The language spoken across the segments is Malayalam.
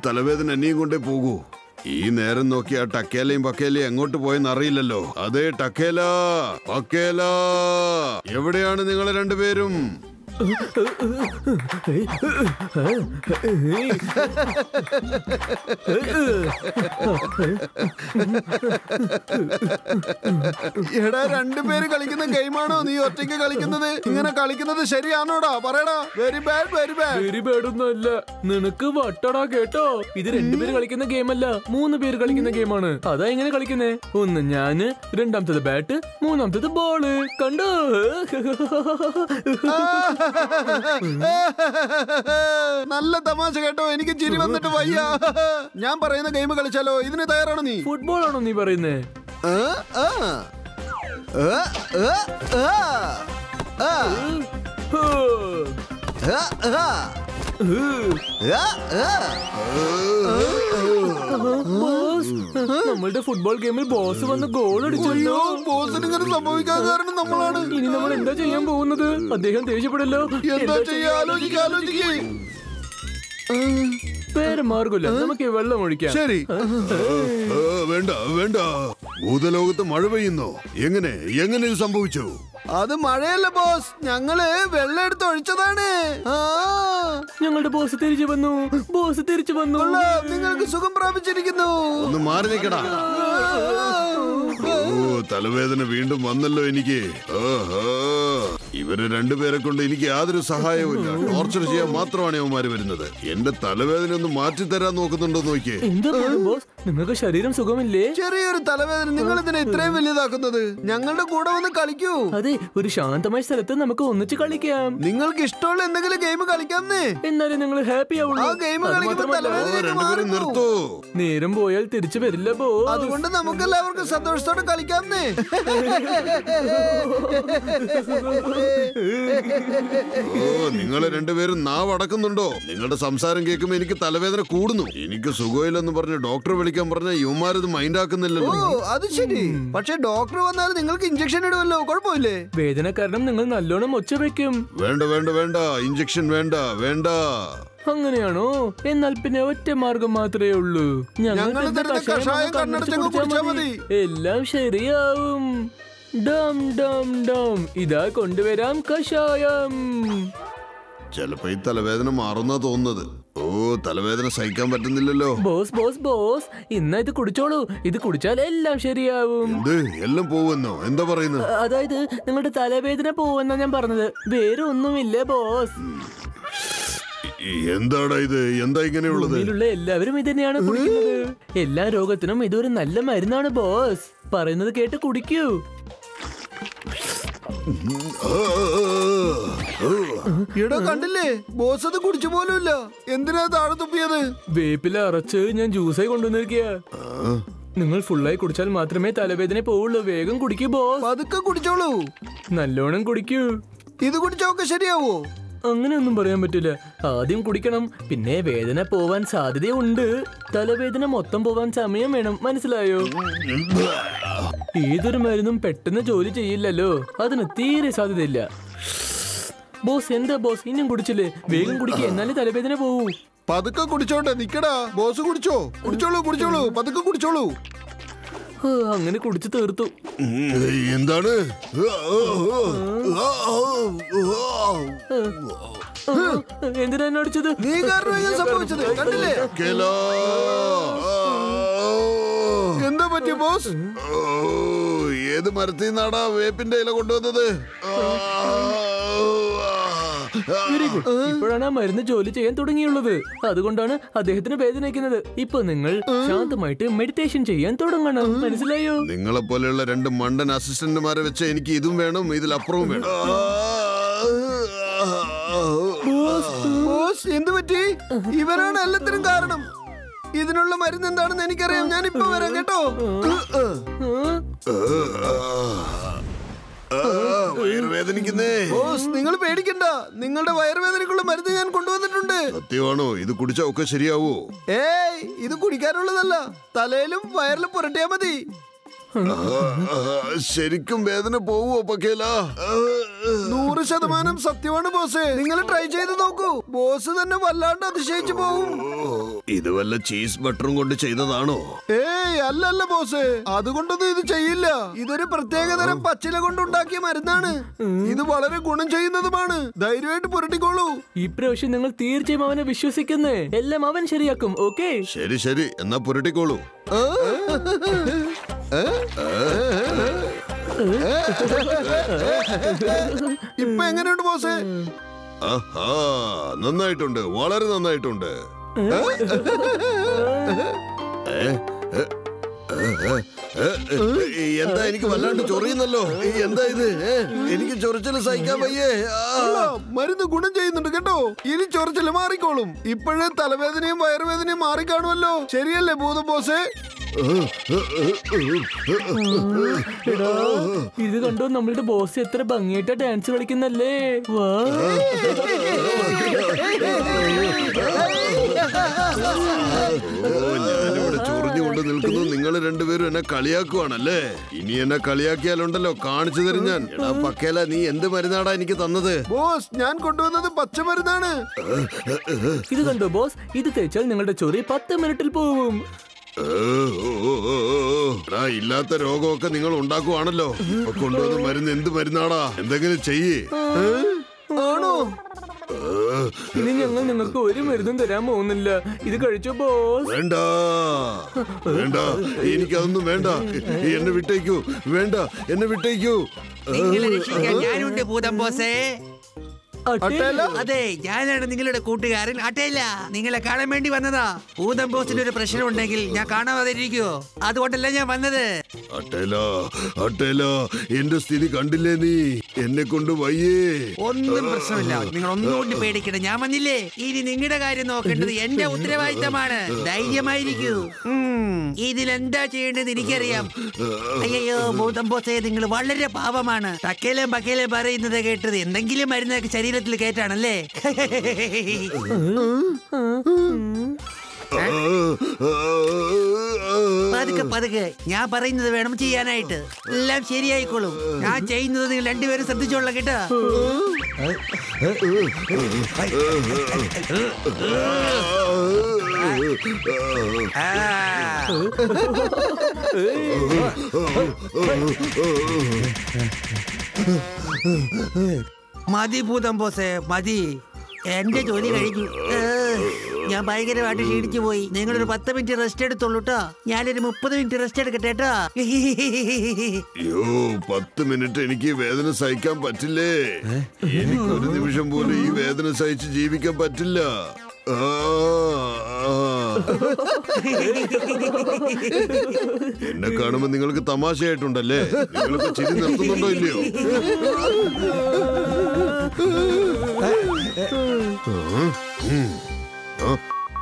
തലവേദന എന്നെയും കൊണ്ടേ പോകൂ ഈ നേരം നോക്കി ആ ടക്കേലയും പക്കേലയും എങ്ങോട്ട് പോയെന്ന് അറിയില്ലല്ലോ അതെ ടക്കേല പക്കേല എവിടെയാണ് നിങ്ങൾ രണ്ടുപേരും എടാ രണ്ടുപേര് കളിക്കുന്ന ഗെയിമാണോ നീ ഒറ്റയ്ക്ക് കളിക്കുന്നത് ഇങ്ങനെ കളിക്കുന്നത് ശരിയാണോടാ പറയടാ very bad very bad very ബാഡൊന്നും അല്ല നിനക്ക് വട്ടടാ കേട്ടോ ഇത് രണ്ടുപേര് കളിക്കുന്ന ഗെയിം അല്ല മൂന്ന് പേര് കളിക്കുന്ന ഗെയിമാണ് അതാ എങ്ങനെ കളിക്കുന്നേ ഒന്ന് ഞാന് രണ്ടാമത്തത് ബാറ്റ് മൂന്നാമത്തത് ബോള് കണ്ടോ നല്ല തമാശ കേട്ടോ എനിക്ക് ചിരി വന്നിട്ട് വയ്യ ഞാൻ പറയുന്ന ഗെയിം കളിച്ചാലോ ഇതിന് തയ്യാറാണോ നീ ഫുട്ബോൾ ആണോ നീ പറയുന്നേ ആ, ആ. ആ, ആ, ആ. ആ, ഹോ. ആ, ആ. ആ, ആ. ബോസ് നമ്മളുടെ ഫുട്ബോൾ ഗെയിമിൽ ബോസ് വന്ന് ഗോൾ അയ്യോ അടിച്ചല്ലോ ബോസിന് ഇങ്ങനെ സംഭവിക്കാൻ കാരണം നമ്മളാണ് ഇനി നമ്മൾ എന്താ ചെയ്യാൻ പോകുന്നത് അദ്ദേഹം ദേഷ്യപ്പെടല്ലോ എന്താ ചെയ്യാ ആലോചിക്ക ആലോചിക്കേ വേറെ മാർഗമില്ല നമുക്ക് വെള്ളം ഒഴിക്കാം ശരി ആ, വേണ്ട വേണ്ട ഭൂതലോകത്ത് മഴ പെയ്യുന്നു എങ്ങനെ എങ്ങനെ ഇത് സംഭവിച്ചു അത് മഴയല്ല ബോസ് ഞങ്ങള് വെള്ളം എടുത്ത് ഒഴിച്ചതാണ് ആ ഞങ്ങളുടെ ബോസ് തിരിച്ചു വന്നു ബോസ് തിരിച്ചു വന്നു കൊള്ളാം, നിങ്ങൾക്ക് സുഖം പ്രാപിച്ചിരിക്കുന്നു ഒന്ന് മാറി നിൽക്കടാ ഓ തലവേദന വീണ്ടും വന്നല്ലോ എനിക്ക് ഓഹോ ഇവര് രണ്ടുപേരെ കൊണ്ട് എനിക്ക് യാതൊരു സഹായവുമില്ല ടോർച്ചർ ചെയ്യാൻ മാത്രമാണ് അവന്മാര് വരുന്നത് എന്റെ തലവേദന ഒന്ന് മാറ്റി തരാൻ നോക്കുന്നുണ്ടോ നോക്കിയേ എന്താ problem, ബോസ് നിങ്ങൾക്ക് ശരീരം സുഖമില്ലേ ചെറിയൊരു തലവേദന നിങ്ങൾ ഇതിനെ ഇത്രയും വലിയതാക്കുന്നത് ഞങ്ങളുടെ കൂടെ വന്ന് കളിക്കൂ അതെ ഒരു ശാന്തമായ സ്ഥലത്ത് നമുക്ക് ഒന്നിച്ച് കളിക്കാം നിങ്ങൾക്ക് ഇഷ്ടമുള്ള എന്തെങ്കിലും ഗെയിം കളിക്കാമെന്നേ എന്നാലും നിങ്ങൾ ഹാപ്പി ആ ആവുള്ളൂ ഗെയിം അത് കളിക്കുമ്പോ മാത്രമല്ല, ഓ തലവേദന രണ്ടുപേരും നിർത്തൂ നേരം പോയാൽ തിരിച്ചു വരില്ല ബോസ് അതുകൊണ്ട് നമുക്ക് എല്ലാവർക്കും സന്തോഷത്തോടെ കളിക്കാമെന്നേ ഓ നിങ്ങൾ രണ്ടുപേരും നാവ് അടക്കുന്നുണ്ടോ നിങ്ങളുടെ സംസാരം കേൾക്കുമ്പോ എനിക്ക് തലവേദന കൂടുന്നു എനിക്ക് സുഖമില്ലെന്ന് പറഞ്ഞ് ഡോക്ടറെ വിളിക്കാൻ പറഞ്ഞ യുവമാരത് മൈൻഡ് ഓ ആക്കുന്നില്ലല്ലോ അത് ശരി പക്ഷെ ഡോക്ടർ വന്നാൽ നിങ്ങൾക്ക് ഇഞ്ചക്ഷൻ ഇടുമല്ലോ കുഴപ്പമില്ലേ വേദന കാരണം നിങ്ങൾ നല്ലോണം ഒച്ച വെക്കും വേണ്ട വേണ്ട വേണ്ട ഇഞ്ചക്ഷൻ വേണ്ട വേണ്ട അങ്ങനെയാണോ എന്നാൽ പിന്നെ ഒറ്റ മാർഗം മാത്രമേ ഉള്ളൂ ഞങ്ങൾ ഞങ്ങൾ തരുന്ന തരുന്ന കഷായം കഷായം അങ്ങ് കണ്ണടച്ച് കണ്ണടച്ചങ്ങ് കുടിച്ചാൽ കുടിച്ചാൽ മതി. മതി. എല്ലാം ശരിയാവും ഡം ഡം ഡം ഇതാ കൊണ്ടുവരാം കഷായം ചിലപ്പോ ഈ തലവേദന മാറുന്നാ തോന്നുന്നത് ഓ തലവേദന സഹിക്കാൻ പറ്റുന്നില്ലല്ലോ ബോസ് ബോസ് ബോസ് ഇന്ന് ഇത് കുടിച്ചോളൂ ഇത് കുടിച്ചാൽ എല്ലാം ശരിയാവും എന്ത് എല്ലാം പോവെന്നോ എന്താ പറയുന്നത് അ- അതായത് നിങ്ങളുടെ തലവേദന പോവെന്നാ ഞാൻ പറഞ്ഞത് വേറെ ഒന്നുമില്ല ബോസ് ഈ- എന്താടാ ഇത് എന്താ ഇങ്ങനെയുള്ളത് ഭൂമിയിലുള്ള എല്ലാവരും ഇത് തന്നെയാണ് കുടിക്കുന്നത് എല്ലാ രോഗത്തിനും ഇതൊരു നല്ല മരുന്നാണ് ബോസ് പറയുന്നത് കേട്ട് കുടിക്കൂ ആ, ആ, ആ. ഇവിടെ കണ്ടില്ലേ ബോസ് അത് കുടിച്ചു പോലുമില്ല എന്തിനാ താഴെ തുപ്പിയത് വേപ്പില അറച്ച് ഞാൻ ജ്യൂസായി കൊണ്ടുവന്നിരിക്കുക നിങ്ങൾ ഫുള്ളായി കുടിച്ചാൽ മാത്രമേ തലവേദന പോവുള്ളൂ വേഗം കുടിക്കൂ ബോസ് പതുക്കെ കുടിച്ചോളൂ നല്ലോണം കുടിക്കൂ ഇത് കുടിച്ചോക്കെ ശരിയാവോ അങ്ങനെയൊന്നും പറയാൻ പറ്റില്ല ആദ്യം കുടിക്കണം പിന്നെ വേദന പോവാൻ സാധ്യതയുണ്ട് തലവേദന മൊത്തം പോവാൻ സമയം വേണം മനസ്സിലായോ ഏതൊരു മരുന്നും പെട്ടെന്ന് ജോലി ചെയ്യില്ലല്ലോ അതിന് തീരെ സാധ്യതയില്ല ബോസ് എന്താ ബോസ് ഇനിയും കുടിച്ചില്ലേ വേഗം കുടിക്കുക എന്നാലേ തലവേദന പോവൂ പതുക്കെ കുടിച്ചോട്ടെ നിക്കടാ ബോസ് കുടിച്ചോ കുടിച്ചോളൂ കുടിച്ചോളൂ പതുക്കെ കുടിച്ചോളൂ ഹ്, അങ്ങനെ കുടിച്ചു തീർത്തു ഉം, എന്താണ് ആ, ആ, ആ, ആ, ആ. എന്തിനാ എന്നെ അടിച്ചത് നീ കാരണം ഇത് സംഭവിച്ചത് കണ്ടില്ലേ കേലോ. എന്താ പറ്റിയ ബോസ് ഓ, ഏത് മരത്തിൽ നിന്നാടാ വേപ്പിന്റെ ഇല കൊണ്ടുവന്നത് വെരി ഗുഡ് ഇപ്പോഴാണ് ആ മരുന്ന് ജോലി ചെയ്യാൻ തുടങ്ങിയുള്ളത് അതുകൊണ്ടാണ് അദ്ദേഹത്തിന് വേദനിക്കുന്നത് ഇപ്പൊ നിങ്ങൾ ശാന്തമായിട്ട് മെഡിറ്റേഷൻ ചെയ്യാൻ തുടങ്ങണം മനസ്സിലായോ നിങ്ങളെ പോലെയുള്ള രണ്ട് മണ്ടൻ അസിസ്റ്റന്റുമാരെ വെച്ച് എനിക്ക് ഇതും വേണം ഇതിലപ്പുറവും വേണം ബോസ് എന്ത് പറ്റി ഇവരാണ് എല്ലാത്തിനും കാരണം ഇതിനുള്ള മരുന്ന് എന്താണെന്ന് എനിക്കറിയാം ഞാൻ ഇപ്പൊ വരാം കേട്ടോ ആ? വയറ് വേദനിക്കുന്നേ ബോസ് നിങ്ങൾ പേടിക്കണ്ട നിങ്ങളുടെ വയറുവേദനയ്ക്കുള്ള മരുന്ന് ഞാൻ കൊണ്ടുവന്നിട്ടുണ്ട് സത്യമാണോ ഇത് കുടിച്ചാ ഒക്കെ ശരിയാവോ ഏയ് ഇത് കുടിക്കാനുള്ളതല്ല തലയിലും വയറിലും പുരട്ടിയാ മതി ആ, ആ, ശരിക്കും വേദന പോവോ പക്കേല നൂറ് ശതമാനം സത്യമാണ് ബോസ് നിങ്ങൾ ട്രൈ ചെയ്ത് നോക്കൂ ബോസ് തന്നെ വല്ലാണ്ട് അതിശയിച്ചു പോവും ഇത് വല്ല ചീസ് ബട്ടറും കൊണ്ട് ചെയ്തതാണോ ഏയ് അല്ലല്ല ബോസ് അതുകൊണ്ടൊന്നും ഇത് ചെയ്യില്ല ഇതൊരു പ്രത്യേകതരം പച്ചില കൊണ്ടുണ്ടാക്കിയ മരുന്നാണ് ഇത് വളരെ ഗുണം ചെയ്യുന്നതുമാണ് ധൈര്യമായിട്ട് പുരട്ടിക്കോളൂ ഇപ്രാവശ്യം നിങ്ങൾ തീർച്ചയായും അവനെ വിശ്വസിക്കുന്നേ എല്ലാം അവൻ ശരിയാക്കും ഓക്കെ ശരി ശരി എന്നാ പുരട്ടിക്കോളൂ ഇപ്പൊ എങ്ങനെയുണ്ട് ബോസേ ആഹാ നന്നായിട്ടുണ്ട് വളരെ നന്നായിട്ടുണ്ട് ഏ? ഏ? ഏ? ഏ? ഏ? എന്താ എനിക്ക് വല്ലാണ്ട് ചൊറിയുന്നല്ലോ എന്താ ഇത് ഏ? എനിക്ക് ചൊറിച്ചല് സഹിക്കാൻ വയ്യേ ആ. അല്ല, മരുന്ന് ഗുണം ചെയ്യുന്നുണ്ട് കേട്ടോ ഇനി ചൊറിച്ചില് മാറിക്കോളും ഇപ്പോഴേ തലവേദനയും വയറുവേദനയും മാറിക്കാണുമല്ലോ ശരിയല്ലേ ഭൂതം ബോസേ എടാ ഇത് കണ്ടോ നമ്മളുടെ ബോസ് എത്ര ഭംഗിയായിട്ടാ ഡാൻസ് കളിക്കുന്നല്ലേ വാ ഓ ഞാനിവിടെ ചൊറിഞ്ഞുകൊണ്ട് നിൽക്കുന്നു നിങ്ങൾ രണ്ടുപേരും എന്നെ കളിയാക്കുവാണല്ലേ ഇനി എന്നെ കളിയാക്കിയാലുണ്ടല്ലോ കാണിച്ചു തരും ഞാൻ എടാ പക്കേല നീ എന്ത് മരുന്നാടാ എനിക്ക് തന്നത് ബോസ് ഞാൻ കൊണ്ടുവന്നത് പച്ചമരുന്നാണ് ഇത് കണ്ടോ ബോസ് ഇത് തേച്ചാൽ നിങ്ങളുടെ ചൊറി പത്ത് മിനിറ്റിൽ പോവും ഏ, ഓ, ഓ, ഓ, ഓ. എടാ, ഇല്ലാത്ത രോഗമൊക്കെ നിങ്ങൾ ഉണ്ടാക്കുവാണല്ലോ ഇപ്പൊ കൊണ്ടുവന്ന മരുന്ന് എന്ത് മരുന്നാടാ എന്തെങ്കിലും ചെയ്യേ ആണോ ഇനി ഞങ്ങൾ നിങ്ങൾക്ക് ഒരു മരുന്നും തരാൻ പോകുന്നില്ല ഇത് കഴിച്ചോ ബോസ് വേണ്ട വേണ്ട എനിക്കതൊന്നും വേണ്ട എന്നെ വിട്ടേക്കൂ വേണ്ട എന്നെ വിട്ടേക്കൂ നിങ്ങളെ രക്ഷിക്കാൻ ഞാനുണ്ട് ഭൂതം ബോസേ അട്ടേല അതെ ഞാനാണ് നിങ്ങളുടെ കൂട്ടുകാരൻ അട്ടയില്ല നിങ്ങളെ കാണാൻ വേണ്ടി വന്നതാ ഭൂതം ബോസിന് ഒരു പ്രശ്നം ഉണ്ടെങ്കിൽ ഞാൻ കാണാതെ ഇരിക്കുവോ അതുകൊണ്ടല്ല ഞാൻ വന്നത് അട്ടേല അട്ടേല എന്റെ സ്ഥിതി കണ്ടില്ലേ നീ എന്നെ കൊണ്ട് വയ്യേ ഒന്നും പ്രശ്നമില്ല നിങ്ങൾ ഒന്നുകൊണ്ട് പേടിക്കണ്ട ഞാൻ വന്നില്ലേ ഇനി നിങ്ങളുടെ കാര്യം നോക്കേണ്ടത് എന്റെ ഉത്തരവാദിത്തമാണ് ധൈര്യമായിരിക്കൂ ഉം, ഇതിലെന്താ ചെയ്യേണ്ടത് എനിക്കറിയാം അയ്യോ ഭൂതം ബോസേ നിങ്ങൾ വളരെ പാവമാണ് തക്കേലേം പക്കേലേം പറയുന്നത് കേട്ടത് എന്തെങ്കിലും മരുന്നൊക്കെ ശരീരത്തിൽ കേട്ടാണല്ലേ പതുക്കെ പതുക്കെ ഞാൻ പറയുന്നത് വേണം ചെയ്യാനായിട്ട് എല്ലാം ശരിയായിക്കോളും ഞാൻ ചെയ്യുന്നത് നിങ്ങൾ രണ്ടുപേരും ശ്രദ്ധിച്ചോളാം കേട്ടോ ആ. മതി ഭൂതം ബോസേ മതി എന്റെ ജോലി കഴിഞ്ഞു ഏ, ഞാൻ ഭയങ്കരമായിട്ട് ക്ഷീണിച്ചു പോയി നിങ്ങളൊരു പത്ത് മിനിറ്റ് റെസ്റ്റ് എടുത്തോളൂ കേട്ടോ ഞാനൊരു മുപ്പത് മിനിറ്റ് റെസ്റ്റ് എടുക്കട്ടെ കേട്ടോ അയ്യോ പത്ത് മിനിറ്റ് എനിക്ക് ഈ വേദന സഹിക്കാൻ പറ്റില്ലേ എനിക്ക് ഒരു നിമിഷം പോലും ഈ വേദന സഹിച്ച് ജീവിക്കാൻ പറ്റില്ല ആ, ആ. എന്നെ കാണുമ്പോ നിങ്ങൾക്ക് തമാശയായിട്ടുണ്ടല്ലേ നിങ്ങളിപ്പോ ചിരി നിർത്തുന്നുണ്ടോ ഇല്ലയോ ആ?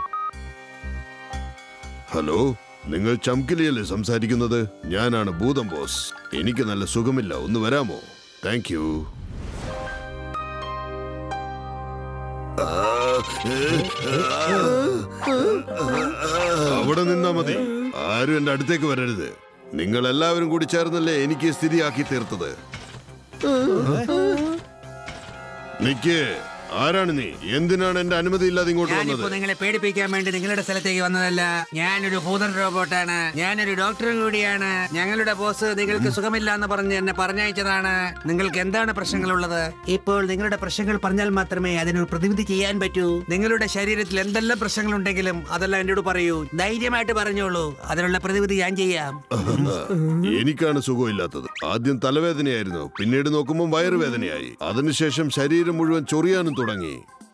ഹലോ നിങ്ങൾ ചംകിലിയല്ലേ സംസാരിക്കുന്നത് ഞാനാണ് ഭൂതം ബോസ് എനിക്ക് നല്ല സുഖമില്ല ഒന്ന് വരാമോ താങ്ക് യു അവിടെ നിന്നാ മതി ആരും എന്റെ അടുത്തേക്ക് വരരുത് നിങ്ങൾ എല്ലാവരും കൂടി ചേർന്നല്ലേ എനിക്ക് ഈ സ്ഥിതിയാക്കി തീർത്തത് നിക്ക് ആരാണ് നീ എന്തിനാണ് എന്റെ അനുമതി ഇല്ലാതെ ഇങ്ങോട്ട് വന്നത് ഞാനിപ്പോ നിങ്ങളെ പേടിപ്പിക്കാൻ വേണ്ടി നിങ്ങളുടെ സ്ഥലത്തേക്ക് വന്നതല്ല ഞാനൊരു ഭൂതൻ റോബോട്ടാണ് ഞാനൊരു ഡോക്ടറും കൂടിയാണ് ഞങ്ങളുടെ ബോസ് നിങ്ങൾക്ക് സുഖമില്ല എന്ന് പറഞ്ഞ് എന്നെ പറഞ്ഞയച്ചതാണ് നിങ്ങൾക്ക് എന്താണ് പ്രശ്നങ്ങളുള്ളത് ഇപ്പോൾ നിങ്ങളുടെ പ്രശ്നങ്ങൾ പറഞ്ഞാൽ മാത്രമേ അതിനൊരു പ്രതിവിധി ചെയ്യാൻ പറ്റൂ നിങ്ങളുടെ ശരീരത്തിൽ എന്തെല്ലാം പ്രശ്നങ്ങളുണ്ടെങ്കിലും അതെല്ലാം എന്നോട് പറയൂ ധൈര്യമായിട്ട് പറഞ്ഞോളൂ അതിനുള്ള പ്രതിവിധി ഞാൻ ചെയ്യാം എനിക്കാണ് സുഖമില്ലാത്തത് ആദ്യം തലവേദനയായിരുന്നു പിന്നീട് നോക്കുമ്പോൾ വയറുവേദനയായി അതിനുശേഷം ശരീരം മുഴുവൻ ചൊറിയാനും തുടങ്ങി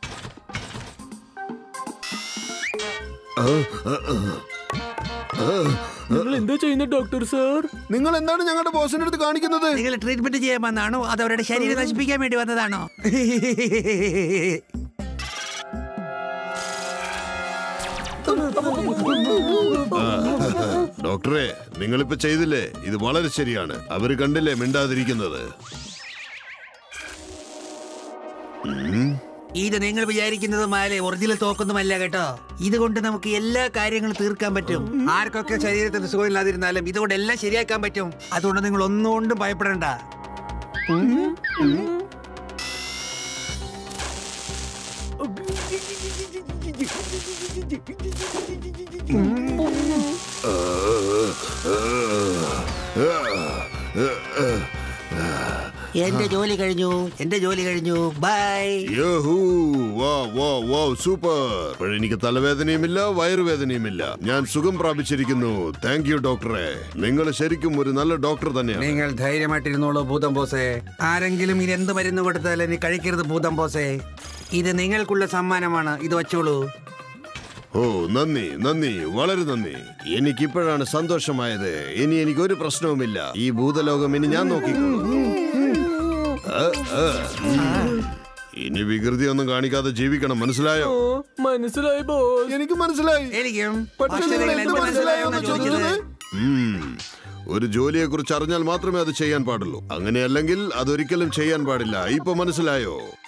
നിങ്ങൾ എന്താ ചെയ്യുന്നത് ഡോക്ടർ സാർ നിങ്ങൾ എന്താണ് ഞങ്ങളുടെ ബോസിന്റെ അടുത്ത് കാണിക്കുന്നത് നിങ്ങൾ ട്രീറ്റ്മെന്റ് ചെയ്യാൻ വന്നാണോ അത് അവരുടെ ശരീരം നശിപ്പിക്കാൻ വേണ്ടി വന്നതാണോ ഡോക്ടറെ നിങ്ങളിപ്പോ ചെയ്തില്ലേ ഇത് വളരെ ശരിയാണ് അവര് കണ്ടില്ലേ മിണ്ടാതിരിക്കുന്നത് ഇത് നിങ്ങൾ വിചാരിക്കുന്നത് മാലെ ഒറിജിനൽ തോക്കൊന്നുമല്ല കേട്ടോ ഇതുകൊണ്ട് നമുക്ക് എല്ലാ കാര്യങ്ങളും തീർക്കാൻ പറ്റും ആർക്കൊക്കെ ശരീരത്തിന് സുഖമില്ലാതിരുന്നാലും ഇതുകൊണ്ട് എല്ലാം ശരിയാക്കാൻ പറ്റും അതുകൊണ്ട് നിങ്ങൾ ഒന്നുകൊണ്ടും ഭയപ്പെടണ്ട എന്റെ ജോലി കഴിഞ്ഞു എന്റെ ജോലി കഴിഞ്ഞു ബൈ യഹൂ വാ വാ വാ സൂപ്പർ ഇപ്പോഴെനിക്ക് തലവേദനയുമില്ല വയറുവേദനയുമില്ല ഞാൻ സുഖം പ്രാപിച്ചിരിക്കുന്നു താങ്ക് യു ഡോക്ടറെ നിങ്ങൾ ശരിക്കും ഒരു നല്ല ഡോക്ടർ തന്നെയാണ് നിങ്ങൾ ധൈര്യമായിട്ടിരുന്നോളൂ ഭൂതം ബോസേ ആരെങ്കിലും ഇത് എന്ത് മരുന്ന് കൊടുത്താൽ ഇനി കഴിക്കരുത് ഭൂതം ബോസേ ഇത് നിങ്ങൾക്കുള്ള സമ്മാനമാണ് ഇത് വച്ചോളൂ ഓ നന്ദി നന്ദി വളരെ നന്ദി എനിക്കിപ്പോഴാണ് സന്തോഷമായത് ഇനി എനിക്ക് ഒരു പ്രശ്നവുമില്ല ഈ ഭൂതലോകം ഇനി ഞാൻ നോക്കിക്കോളാം ആ, ആ. ഇനി വികൃതി ഒന്നും കാണിക്കാതെ ജീവിക്കണം മനസ്സിലായോ ഓ മനസ്സിലായി ബോസ് എനിക്ക് മനസ്സിലായി എനിക്കും പക്ഷേ പക്ഷേ നിങ്ങൾ നിങ്ങൾ എന്ത് എന്ത് മനസ്സിലായോ മനസ്സിലായോന്ന് എന്നാ ചോദിച്ചത് ചോദിച്ചത് ഉം. ഒരു ജോലിയെ കുറിച്ച് അറിഞ്ഞാൽ മാത്രമേ അത് ചെയ്യാൻ പാടുള്ളൂ അങ്ങനെയല്ലെങ്കിൽ അതൊരിക്കലും ചെയ്യാൻ പാടില്ല ഇപ്പൊ മനസ്സിലായോ